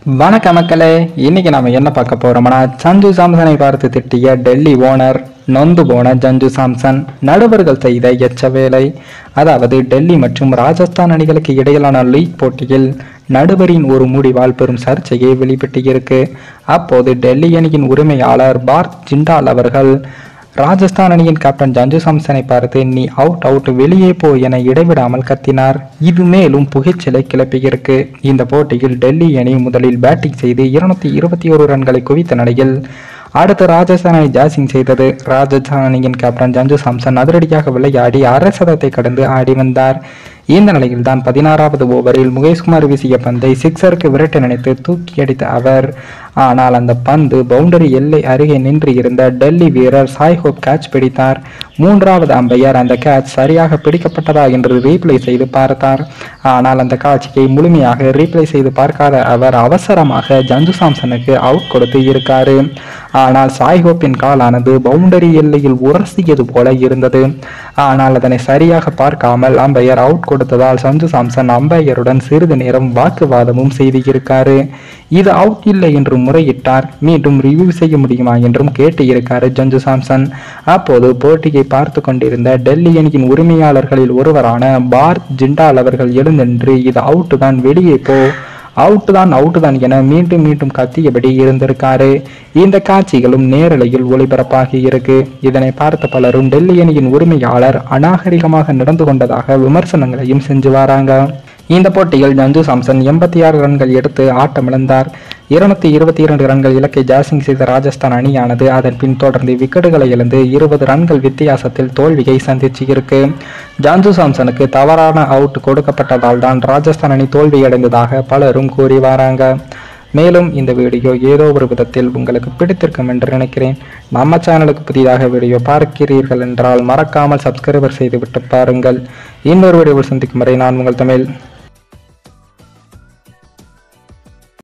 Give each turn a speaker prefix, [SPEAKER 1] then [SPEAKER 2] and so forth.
[SPEAKER 1] வணக்க மக்களே இன்னைக்கு நாம என்ன பார்க்க போறோம்னா சஞ்சு சாம்சனை பார்த்து திட்டிய டெல்லி ஓனர் நொந்து போன சஞ்சு சாம்சன் நடுவர்கள் செய்த எச்ச வேலை அதாவது டெல்லி மற்றும் ராஜஸ்தான் அணிகளுக்கு இடையிலான லீக் போட்டியில் நடுவரின் ஒரு முடிவால் பெரும் சர்ச்சையை வெளிப்பட்டிருக்கு அப்போது டெல்லி அணியின் உரிமையாளர் பார்த் ஜிண்டால் அவர்கள் ராஜஸ்தான் அணியின் கேப்டன் சஞ்சு சாம்சனை பார்த்து நீ அவுட் அவுட் வெளியே போ என இடைவிடாமல் கத்தினார் இது மேலும் புகைச்சலை கிளப்பியிருக்கு இந்த போட்டியில் டெல்லி அணி முதலில் பேட்டிங் செய்து இருநூத்தி இருபத்தி ஒரு ரன்களை குவித்த நிலையில் அடுத்து ராஜஸ்தான் அணி ஜாசிங் செய்தது ராஜஸ்தான் அணியின் கேப்டன் சஞ்சு சாம்சன் அதிரடியாக விளையாடி அரை சதத்தை கடந்து ஆடி வந்தார் இந்த நிலையில் தான் பதினாறாவது ஓவரில் முகேஷ்குமார் வீசிய பந்தை சிக்ஸருக்கு விரட்ட நினைத்து தூக்கி அடித்த அவர் ஆனால் அந்த பந்து பவுண்டரி எல்லை அருகே நின்று இருந்த டெல்லி வீரர் சாய் ஹோப் கேட்ச் பிடித்தார் மூன்றாவது அம்பையர் அந்த கேட்ச் சரியாக பிடிக்கப்பட்டதா என்று ரீப்ளை செய்து பார்த்தார் ஆனால் அந்த காட்சியை முழுமையாக ரீப்ளை செய்து பார்க்காத அவர் அவசரமாக ஜஞ்சு சாம்சனுக்கு அவுட் கொடுத்து இருக்காரு ஆனால் சாய் ஹோப்பின் காலானது பவுண்டரி எல்லையில் உரசியது போல இருந்தது ஆனால் அதனை சரியாக பார்க்காமல் அம்பையர் அவுட் கொடுத்ததால் சஞ்சு சாம்சன் அம்பையருடன் சிறிது நேரம் வாக்குவாதமும் செய்து இருக்காரு இது அவுட் இல்லை என்று முறையிட்டார் மீண்டும் ரிவ்யூ செய்ய முடியுமா என்றும் கேட்டு இருக்காரு ஜஞ்சு சாம்சன் அப்போது போட்டியை பார்த்து கொண்டிருந்த டெல்லி அணியின் உரிமையாளர்களில் ஒருவரான பார்த் ஜிண்டால் அவர்கள் எழுந்தென்று இது அவுட் தான் வெளியே போ அவுட் தான் அவுட் தான் என மீண்டும் மீண்டும் கத்தியபடி இருந்திருக்காரு இந்த காட்சிகளும் நேரலையில் ஒளிபரப்பாகி இருக்கு இதனை பார்த்த பலரும் டெல்லி அணியின் உரிமையாளர் அநாகரிகமாக நடந்து கொண்டதாக விமர்சனங்களையும் செஞ்சு வராங்க இந்த போட்டியில் ஜஞ்சு சாம்சன் எண்பத்தி ஆறு ரன்கள் எடுத்து ஆட்டமிழந்தார் இருநூத்தி இருபத்தி இரண்டு ரன்கள் இலக்கை ஜாசிங் செய்த ராஜஸ்தான் அணியானது அதன் பின் தொடர்ந்து விக்கெட்டுகளை இழந்து இருபது ரன்கள் வித்தியாசத்தில் தோல்வியை சந்திச்சு இருக்கு ஜான்சு சாம்சனுக்கு தவறான அவுட் கொடுக்கப்பட்டதால் தான் ராஜஸ்தான் அணி தோல்வியடைந்ததாக பலரும் கூறி வராங்க மேலும் இந்த வீடியோ ஏதோ ஒரு விதத்தில் உங்களுக்கு பிடித்திருக்கும் என்று நினைக்கிறேன் நம்ம சேனலுக்கு புதிதாக வீடியோ பார்க்கிறீர்கள் என்றால் மறக்காமல் சப்ஸ்கிரைபர் செய்துவிட்டு பாருங்கள் இன்னொரு வீடியோவில் சந்திக்கும் வரை நான் உங்கள் தமிழ்